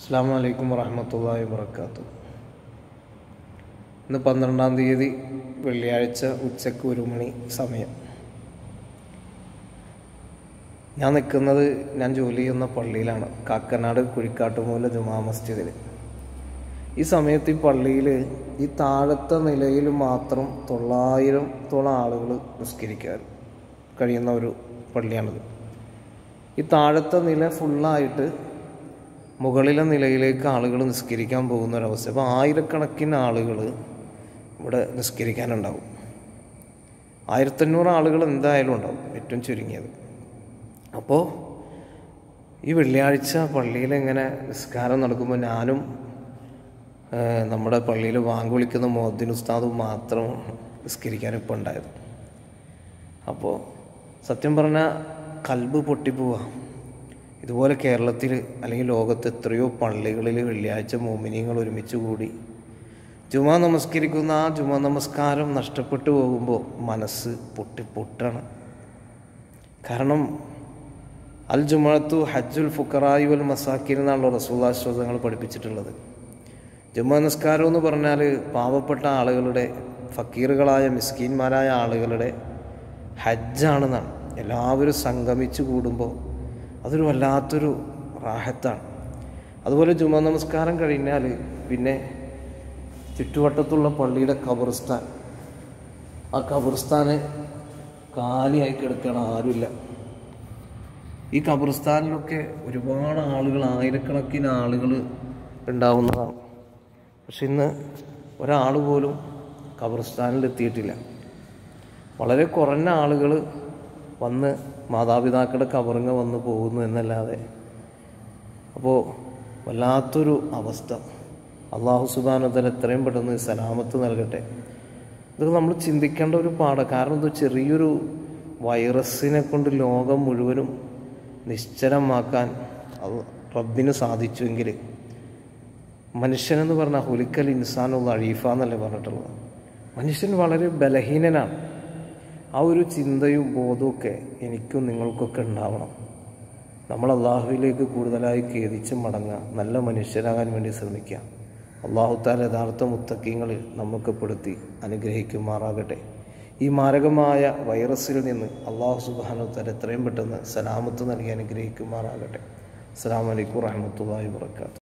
അസ്സാം വലൈക്കും വറഹമത്തല്ലാഹി വർക്കാത്തു ഇന്ന് പന്ത്രണ്ടാം തീയതി വെള്ളിയാഴ്ച ഉച്ചക്ക് ഒരു മണി സമയം ഞാൻ നിൽക്കുന്നത് ഞാൻ ജോലി ചെയ്യുന്ന പള്ളിയിലാണ് കാക്കനാട് കുഴിക്കാട്ടുമൂല ജുമാ മസ്ജിദിൽ ഈ സമയത്ത് ഈ പള്ളിയിൽ ഈ താഴത്തെ നിലയിൽ മാത്രം തൊള്ളായിരത്തോളം ആളുകൾ നിസ്കരിക്കാൻ കഴിയുന്ന ഒരു പള്ളിയാണിത് ഈ താഴത്തെ നില ഫുള്ളായിട്ട് മുകളിലെ നിലയിലേക്ക് ആളുകൾ നിസ്കരിക്കാൻ പോകുന്ന ഒരവസ്ഥ അപ്പോൾ ആയിരക്കണക്കിന് ആളുകൾ ഇവിടെ നിസ്കരിക്കാനുണ്ടാവും ആയിരത്തഞ്ഞൂറ് ആളുകൾ എന്തായാലും ഉണ്ടാവും ഏറ്റവും ചുരുങ്ങിയത് അപ്പോൾ ഈ വെള്ളിയാഴ്ച പള്ളിയിൽ ഇങ്ങനെ നിസ്കാരം നടക്കുമ്പോൾ ഞാനും ഏഹ്, നമ്മുടെ പള്ളിയിൽ വാങ്ക് വിളിക്കുന്ന മോദിൻ ഉസ്താദും മാത്രം നിസ്കരിക്കാൻ ഇപ്പോൾ ഉണ്ടായത് അപ്പോൾ സത്യം പറഞ്ഞാൽ കൽബ് പൊട്ടിപ്പോവാ ഇതുപോലെ കേരളത്തിൽ അല്ലെങ്കിൽ ലോകത്ത് എത്രയോ പള്ളികളിൽ വെള്ളിയാഴ്ച മോമിനിയങ്ങൾ ഒരുമിച്ച് കൂടി ജുമാ നമസ്കരിക്കുന്ന ആ ജുമാ നമസ്കാരം നഷ്ടപ്പെട്ടു പോകുമ്പോൾ മനസ്സ് പൊട്ടിപ്പൊട്ടാണ് കാരണം അൽ ജുമാത്തു ഹജ്ജുൽ ഫുക്കറായി വൽ മസാക്കിൻ എന്നാണല്ലോ റസൂലാശ്വാസങ്ങൾ പഠിപ്പിച്ചിട്ടുള്ളത് ജുമാ നിസ്കാരം എന്ന് പറഞ്ഞാൽ പാവപ്പെട്ട ആളുകളുടെ ഫക്കീറുകളായ മിസ്കീന്മാരായ ആളുകളുടെ ഹജ്ജാണെന്നാണ് എല്ലാവരും സംഗമിച്ച് കൂടുമ്പോൾ അതൊരു വല്ലാത്തൊരു റാഹത്താണ് അതുപോലെ ജുമാ നമസ്കാരം കഴിഞ്ഞാൽ പിന്നെ ചുറ്റുവട്ടത്തുള്ള പള്ളിയുടെ ഖബർസ്ഥാൻ ആ ഖബർസ്ഥാന് കാലിയായി കിടക്കുകയാണ് ആരുമില്ല ഈ ഖബർസ്ഥാനിലൊക്കെ ഒരുപാട് ആളുകൾ ആയിരക്കണക്കിന് ആളുകൾ ഉണ്ടാവുന്നതാണ് പക്ഷെ ഇന്ന് ഒരാൾ പോലും ഖബർസ്ഥാനിൽ എത്തിയിട്ടില്ല വളരെ കുറഞ്ഞ ആളുകൾ വന്ന് മാതാപിതാക്കളുടെ കബറിങ്ങ വന്ന് പോകുന്നു എന്നല്ലാതെ അപ്പോൾ വല്ലാത്തൊരു അവസ്ഥ അള്ളാഹു സുബാനതൽ എത്രയും പെട്ടെന്ന് സലാമത്ത് നൽകട്ടെ ഇത് നമ്മൾ ചിന്തിക്കേണ്ട ഒരു പാഠം കാരണം ഇത് ചെറിയൊരു വൈറസിനെ കൊണ്ട് ലോകം മുഴുവനും നിശ്ചലമാക്കാൻ അത് റബ്ബിന് സാധിച്ചുവെങ്കിൽ മനുഷ്യനെന്ന് പറഞ്ഞാൽ ഹുലിക്കൽ ഇൻസാനുള്ള അഴീഫ എന്നല്ലേ പറഞ്ഞിട്ടുള്ളത് മനുഷ്യൻ വളരെ ബലഹീനനാണ് ആ ഒരു ചിന്തയും ബോധമൊക്കെ എനിക്കും നിങ്ങൾക്കൊക്കെ ഉണ്ടാവണം നമ്മൾ അള്ളാഹുവിലേക്ക് കൂടുതലായി ഖേദിച്ച് മടങ്ങുക നല്ല മനുഷ്യരാകാൻ വേണ്ടി ശ്രമിക്കുക അള്ളാഹുത്താൽ യഥാർത്ഥ മുത്തക്കീങ്ങളിൽ നമുക്ക് പെടുത്തി അനുഗ്രഹിക്കുമാറാകട്ടെ ഈ മാരകമായ വൈറസിൽ നിന്ന് അള്ളാഹു സുബാനുത്താൽ എത്രയും പെട്ടെന്ന് സലാമത്ത് നൽകി അനുഗ്രഹിക്കുമാറാകട്ടെ അസ്സാം വലൈക്കും വാഹമത്തല്ലാ വാത്തു